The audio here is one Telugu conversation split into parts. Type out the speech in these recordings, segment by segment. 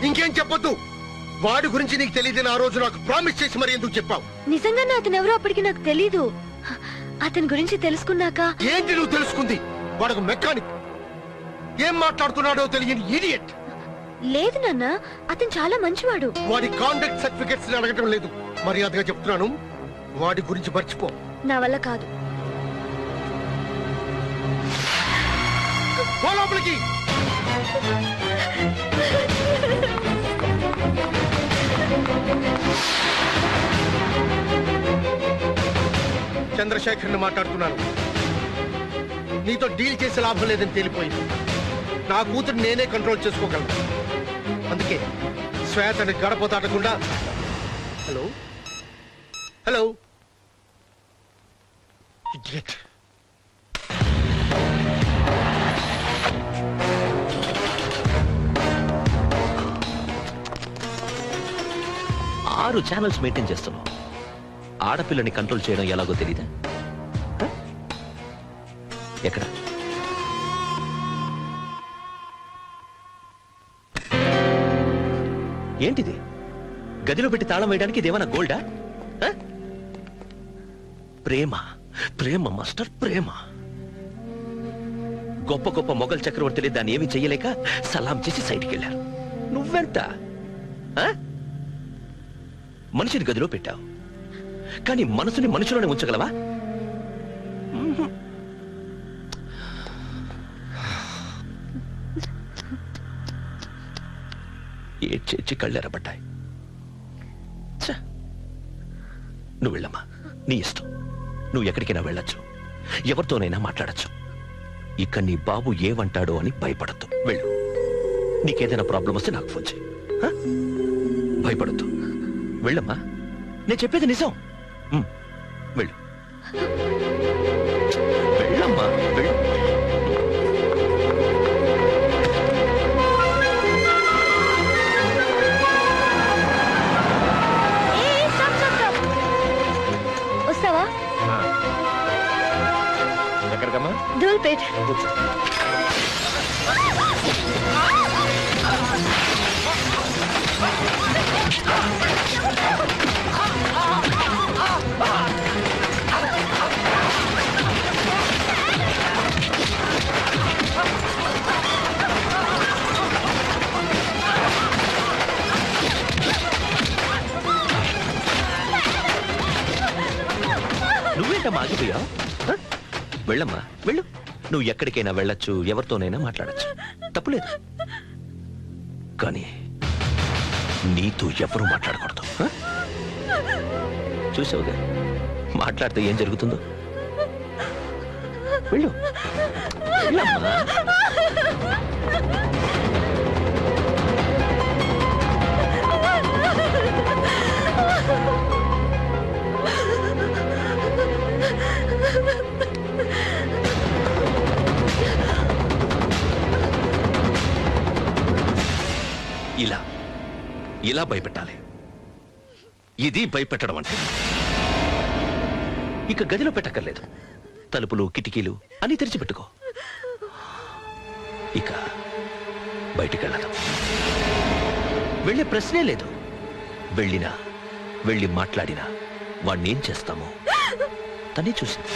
ఇంకేం చెప్పొద్దు వాడి గురించి నీకు తెలియదని ఆ రోజు నాకు ప్రామిస్ చేసి మరి ఎందుకు చెప్పావు నిజంగానే అతను ఎవరో అప్పటికి నాకు తెలీదు అతని గురించి తెలుసుకున్నాక ఏంటి నువ్వు తెలుసుకుంది వాడొక మెకానిక్ ఏం మాట్లాడుతున్నాడో తెలియని ఇడియట్ లేదు నాన్న అతను చాలా మంచివాడు వాడి కాంటాక్ట్ సర్టిఫికెట్స్ అడగటం లేదు మర్యాదగా చెప్తున్నాను వాడి గురించి మర్చిపో నా వల్ల కాదు పో లోపలికి చంద్రశేఖర్ని మాట్లాడుతున్నాను నీతో డీల్ చేసే లాభం లేదని తేలిపోయింది నా కూతురు నేనే కంట్రోల్ చేసుకోగలను అందుకే శ్వేతని గడప దాటకుండా హలో హలో Idiot. ఆరు ఛానల్స్ మెయింటైన్ చేస్తున్నావు ఆడపిల్లని కంట్రోల్ చేయడం ఎలాగో తెలీదా హ? ఎక్కడ ఏంటిది గదిలో పెట్టి తాళం వేయడానికి ఇదేమన్నా గోల్డా హ? ప్రేమ ప్రేమ మాస్టర్ ప్రేమ గొప్ప గొప్ప మొఘల్ చక్రవర్తులే దాన్ని ఏమీ చెయ్యలేక సలాం చేసి సైడ్కి వెళ్ళారు నువ్వెంత ఆ? మనిషిని గదిలో పెట్టావు కానీ మనసుని మనుషులోనే ఉంచగలవా మ్మ్. ఏడ్చేచ్చి కళ్ళెరబడ్డాయి ఛ. నువ్వు వెళ్ళమ్మా నీ ఇష్టం నువ్వు ఎక్కడికైనా వెళ్ళొచ్చు ఎవరితోనైనా మాట్లాడచ్చు ఇక నీ బాబు ఏమంటాడో అని భయపడద్దు వెళ్ళు నీకేదైనా ప్రాబ్లం వస్తే నాకు ఫోన్ చేయి హ? భయపడద్దు వెళ్ళమ్మా నేను చెప్పేది నిజం ఉమ్, వెళ్ళు వెళ్ళమ్మా వెళ్ళు ఏయ్, stop, stop, stop. వస్తావా ఎక్కడికమ్మా ధూల్పేట్ కూర్చో నువ్వేంటమ్మా ఆగిపోయావు హ? వెళ్ళమ్మా వెళ్ళు నువ్వు ఎక్కడికైనా వెళ్ళొచ్చు ఎవరితోనైనా మాట్లాడచ్చు తప్పులేదు కానీ నీతో ఎవరు మాట్లాడకూడదు హ? చూసావుగా మాట్లాడితే ఏం జరుగుతుందో వెళ్ళు వెళ్ళమ్మా ఇలా ఇలా భయపెట్టాలి ఇది భయపెట్టడం అంటే ఇక గదిలో పెట్టక్కర్లేదు తలుపులు కిటికీలు అన్ని తెరిచిపెట్టుకో ఇక బయటికి వెళ్ళడం వెళ్ళే ప్రశ్నే లేదు వెళ్ళినా వెళ్ళి మాట్లాడినా వాడిని ఏం చేస్తామో తనే చూసింది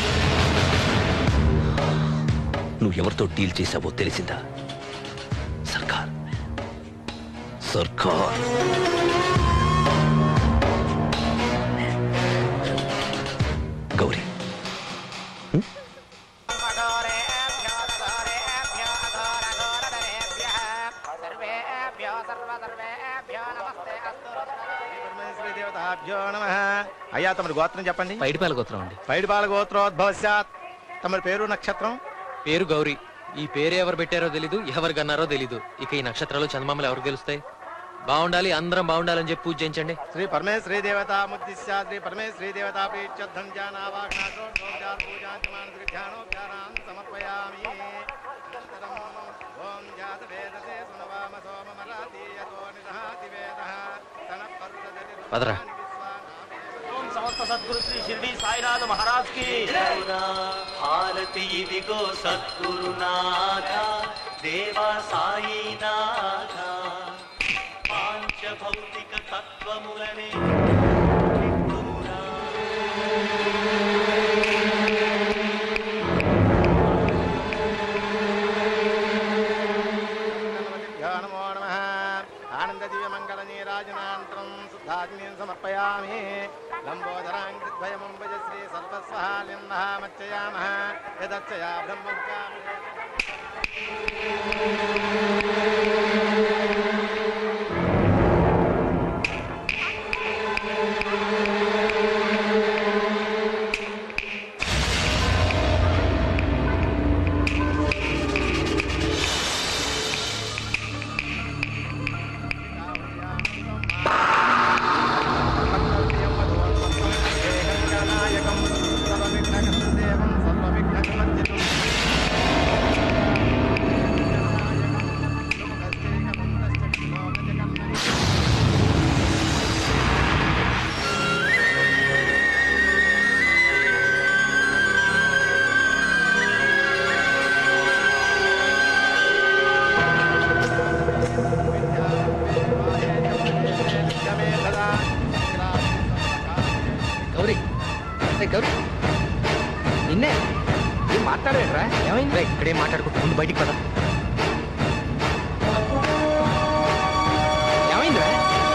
నువ్వు ఎవరితో డీల్ చేశావో తెలిసిందా సర్కార్ సర్కార్ గౌరీ అయ్యా తమరి గోత్రం చెప్పండి పైడిపాల గోత్రం అండి పైడిపాల గోత్రోద్భవశాత్ తమరి పేరు నక్షత్రం పేరు గౌరీ ఈ పేరు ఎవరు పెట్టారో తెలీదు ఎవరు కన్నారో తెలీదు ఇక ఈ నక్షత్రాలు చందమామలు ఎవరు తెలుస్తాయి బాగుండాలి అందరం బాగుండాలని చెప్పి పూజ చేయించండి శ్రీ పరమేశ్వరీ దేవత ముద్దిశ్య శ్రీ పరమేశ్వరీ దేవత ప్రీత్యర్థం జానావాక్షాసోద్భోజార్ పూజాంతి మానసిక ధ్యానోపచారాన్ సమర్పయామి అనంతరం ఓం జాత వేదసే సునవామ సోమమలాతీయతో నిదహాతి వేదః తన పరుషదరి పదరా. సమస్త సద్గురు శ్రీ షిర్డి సాయినాథ్ మహారాజ్ కి భారతి ఇదిగో సద్గురునాథ దేవా సాయినాథ తత్వములనే గణపతిభ్యో నమో నమః ఆనందదివ్యమంగళనీరాజనానంతరం శుద్ధాగ్నిం సమర్పయామి లంబోదరాంగ్రిద్వయమంబజ శ్రీ సర్వస్వహాల్యం మహామచ్చయామः యదచ్చయా బ్రహ్మకామి గౌరీ ఏయ్ గౌరీ నిన్నే ఏం మాట్లాడేట్రా ఏమైంది ఇక్కడే మాట్లాడుకుంటూ ముందు బయటికి పద ఏమైందిరా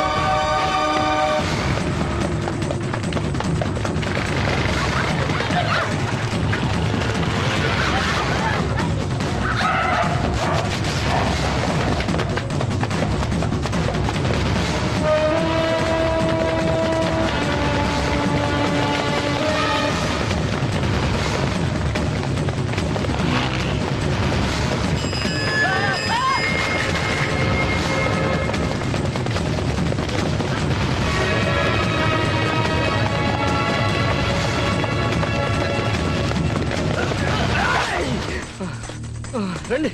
రండి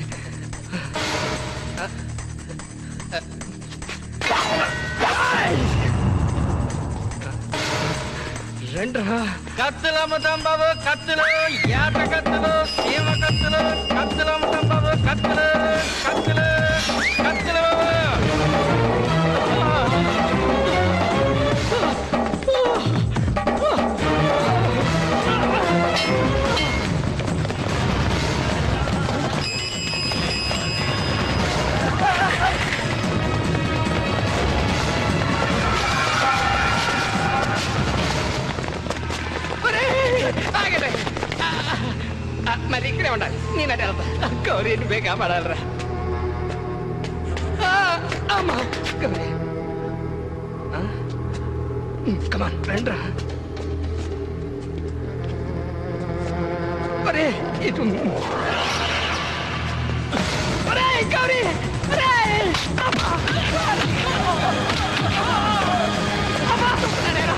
రండ్రా కత్తులు అమ్ముతాం బాబు కత్తులు ఏట కత్తులు చీమ కత్తులు కత్తులు అమ్ముతాం బాబు కత్తులు కత్తులు కత్తులు బాబు ఆగండి మరి ఇక్కడే ఉండాలి నేను అటే వెళ్తా గౌరీ నువ్వే కాపాడాలరా ఆ, అమ్మా గౌరీ కమాన్ రండ్రా ఒరే ఇటు ఒరే గౌరీ ఒరే అమ్మా అమ్మా నేనేరా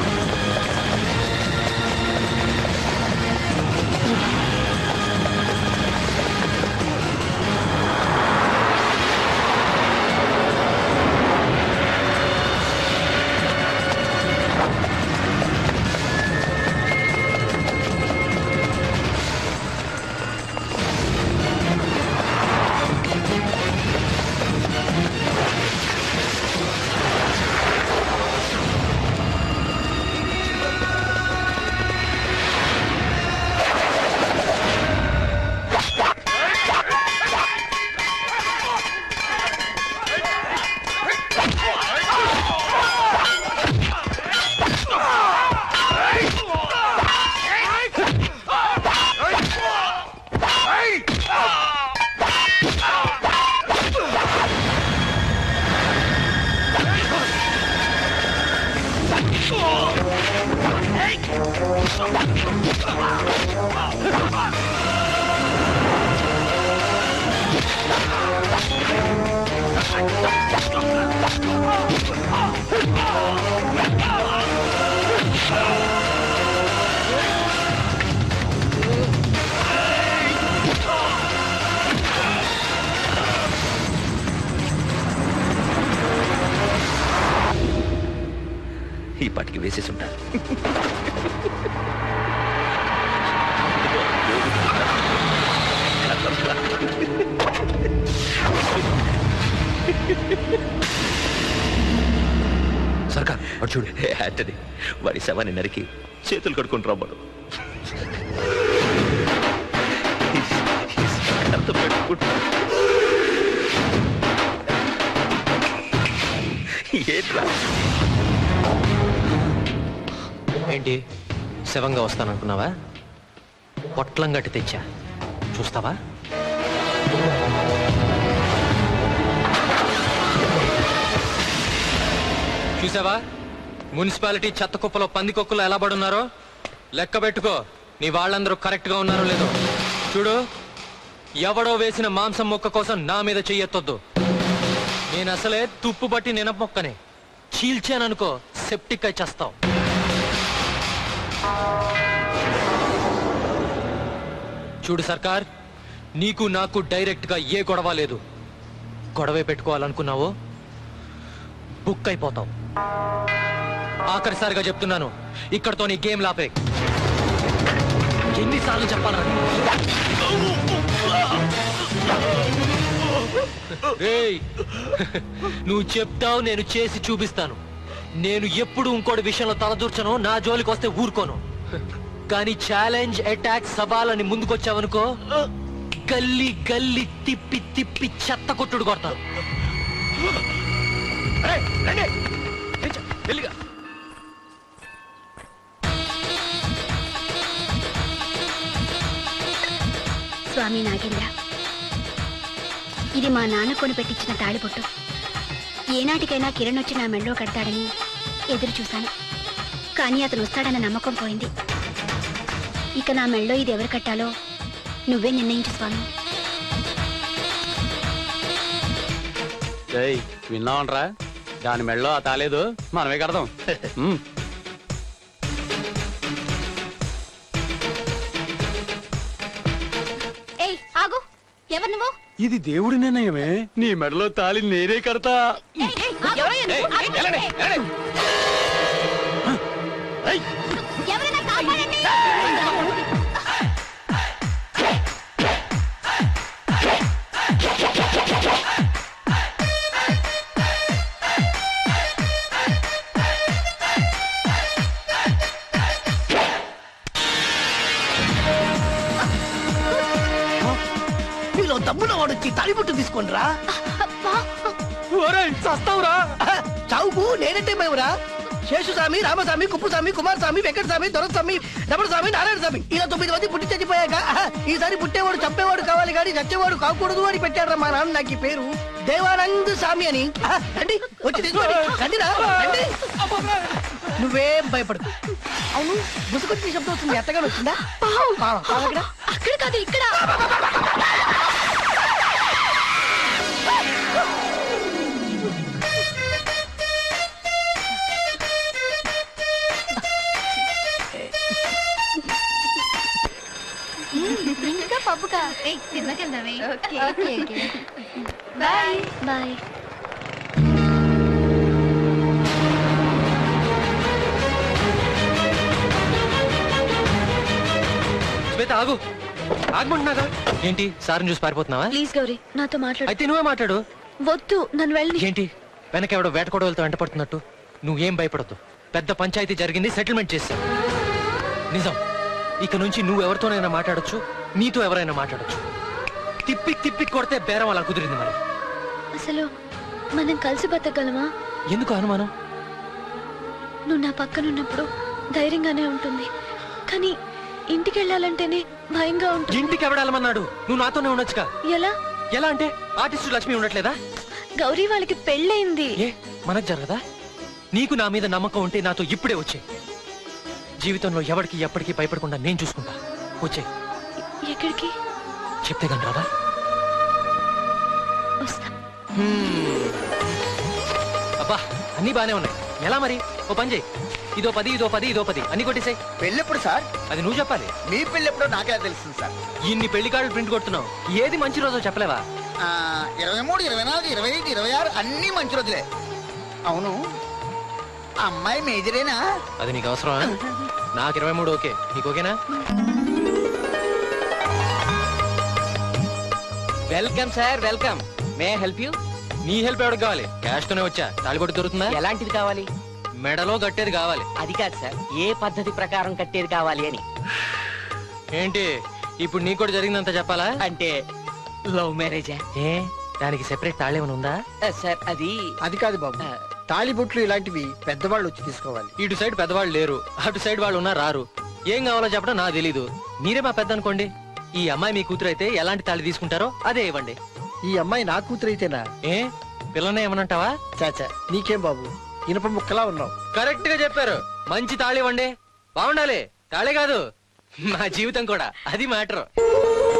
ఈ పాటికి వేసేసి ఉంటాను సర్కార్ వాడు చూడు ఏ యాంటనీ వాడి శవాన్ని నరికి చేతులు కడుక్కొని రమ్మను అర్థం పెట్టుకుంటా ఏంట్రా ఏంటి శవంగా వస్తాననుకున్నావా పొట్లం గట్టి తెచ్చా చూస్తావా చూసావా మున్సిపాలిటీ చెత్త కుప్పలో పందికొక్కులు ఎలా పడున్నారో లెక్క పెట్టుకో నీ వాళ్ళందరూ కరెక్ట్ గా ఉన్నారో లేదో చూడు ఎవడో వేసిన మాంసం మొక్క కోసం నా మీద చెయ్యొత్తొద్దు నేను అసలే తుప్పు బట్టి నినప మొక్కనే చీల్చాననుకో సెప్టిక్ అయి చేస్తావు చూడు సర్కార్ నీకు నాకు డైరెక్ట్ గా ఏ గొడవ లేదు గొడవే పెట్టుకోవాలనుకున్నావో బుక్ అయిపోతావు ఆఖరిసారిగా చెప్తున్నాను ఇక్కడతో నీ గేమ్ లాపే ఎన్నిసార్లు చెప్పాలా రేయ్, నువ్వు చెప్తావు నేను చేసి చూపిస్తాను నేను ఎప్పుడు ఇంకోటి విషయంలో తలదూర్చను నా జోలికి వస్తే ఊరుకోను కానీ ఛాలెంజ్ అటాక్ సవాల్ అని ముందుకొచ్చావనుకో గల్లి గల్లి తిప్పి తిప్పి చెత్త కొట్టుడు కొడతాను స్వామి నాగేంద్ర ఇది మా నాన్న కొని పెట్టించిన తాళిబొట్టు ఏనాటికైనా కిరణ్ వచ్చి నా మెళ్ళో కడతాడని ఎదురు చూశాను కానీ అతను వస్తాడన్న నమ్మకం పోయింది ఇక నా మెళ్ళో ఇది ఎవరు కట్టాలో నువ్వే నిర్ణయించు స్వామి ఏయ్ విన్నావంట్రా దాని మెళ్ళో ఆ తాలేదు మనమే కడదాం ఉమ్. ఏయ్ ఆగు ఎవరు నువ్వు ఇది దేవుడి నిర్ణయమే నీ మెడలో తాళి నేనే కడతా ఎవరైనా కాపాడండి మీలో దమ్మున వాడొచ్చి తాలిబొట్టు తీసుకోండిరా చస్తావురా చావుకు నేనంటే మేమురా శేషుస్వామి రామస్వామి కుప్పుస్వామి కుమారస్వామి వెంకటస్వామి దొరస్వామి రమణస్వామి నారాయణస్వామి ఇలా తొమ్మిది మంది పుట్టి చచ్చిపోయాక ఆహా, ఈసారి పుట్టేవాడు చంపేవాడు కావాలి కానీ చచ్చేవాడు కాకూడదు అని పెట్టాడు మా నాన్న నాకు ఈ పేరు దేవానంద్ స్వామి అని ఆహా, రండి వచ్చి తీసుకోండి రండిరా రండి నువ్వేం భయపడకు అవును ముసుకొచ్చి శబ్దం వస్తుంది ఎత్తగానే వచ్చిందా పావు, పావు ఎక్కడ? అక్కడ కాదు ఇక్కడ ఇంకా పప్పుగా తిన్నకెళ్దామే బాయ్ బాయ్ శ్వేత ఆగు ఆగమంటున్నాగా ఏంటి సార్ని చూసి పారిపోతున్నావా ప్లీజ్ గౌరీ నాతో మాట్లాడు అయితే నువ్వే మాట్లాడు వద్దు నన్ను వెళ్ళి ఏంటి వెనక ఎవడో వేటకొడవలతో వెంట పడుతున్నట్టు నువ్వేం భయపడద్దు పెద్ద పంచాయతీ జరిగింది సెటిల్మెంట్ చేశాం నిజం ఇక నుంచి నువ్వు ఎవరితోనైనా మాట్లాడొచ్చు నీతో ఎవరైనా మాట్లాడొచ్చు తిప్పి తిప్పి కొడితే బేరం అలా కుదిరింది మరి అసలు మనం కలిసి బతకగలమా ఎందుకు అనుమానం నువ్వు నా పక్కన ఉన్నప్పుడు ధైర్యంగానే ఉంటుంది కానీ ఇంటికి వెళ్ళాలంటేనే భయంగా ఉంటుంది ఇంటికి ఎవడాలమన్నాడు నువ్వు నాతోనే ఉండొచ్చుగా ఎలా ఎలా అంటే ఆర్టిస్టు లక్ష్మి ఉండట్లేదా గౌరీ వాళ్ళకి పెళ్ళయింది ఏ మనకు జరగదా నీకు నా మీద నమ్మకం ఉంటే నాతో ఇప్పుడే వచ్చే జీవితంలో ఎవరికి ఎప్పటికీ భయపడకుండా నేను చూసుకుంటా వచ్చే ఎక్కడికి చెప్తే కానీ రాదా వస్తా అబ్బా అన్ని బానే ఉన్నాయి ఎలా మరి ఓ పని చేయి ఇదో పది ఇదో పది ఇదో పది అన్ని కొట్టేసాయి పెళ్ళెప్పుడు సార్ అది నువ్వు చెప్పాలి మీ పెళ్ళెప్పుడో నాకే తెలుస్తుంది సార్ ఇన్ని పెళ్లి కార్డులు ప్రింట్ కొడుతున్నావు ఏది మంచి రోజో చెప్పలేవా ఆ, ఇరవై మూడు ఇరవై నాలుగు ఇరవై ఐదు ఇరవై ఆరు అన్ని మంచి రోజులే అవును ఆ అమ్మాయి మేజరేనా అది నీకు అవసరమా నాకు ఇరవై మూడు ఓకే నీకు ఓకేనా welcome sir welcome may help you నీ హెల్ప్ ఎవరికి కావాలి క్యాష్ తోనే వచ్చా తాళిబొట్టు దొరుకుతుందా ఎలాంటిది కావాలి మెడలో కట్టేది కావాలి అది కాదు సార్ ఏ పద్ధతి ప్రకారం కట్టేది కావాలి అని ఏంటి ఇప్పుడు నీకు కూడా జరిగిందంత చెప్పాలా అంటే లవ్ మ్యారేజా ఏ దానికి సెపరేట్ తాళేమని ఉందా సార్ అది అది కాదు బాబు తాళిబొట్లు ఇలాంటివి పెద్దవాళ్ళు వచ్చి తీసుకోవాలి ఇటు సైడ్ పెద్దవాళ్ళు లేరు అటు సైడ్ వాళ్ళు ఉన్నా రారు ఏం కావాలో చెప్పడం నాకు తెలీదు మీరే మా పెద్ద అనుకోండి ఈ అమ్మాయి మీ కూతురు అయితే ఎలాంటి తాళి తీసుకుంటారో అదే ఇవ్వండి ఈ అమ్మాయి నా కూతురైతేనా ఏ పిల్లనే ఏమనంటావా చాచా నీకేం బాబు ఇనప ముక్కలా ఉన్నావు కరెక్ట్ గా చెప్పారు మంచి తాళి ఇవ్వండి బాగుండాలి తాళే కాదు మా జీవితం కూడా అది మ్యాటర్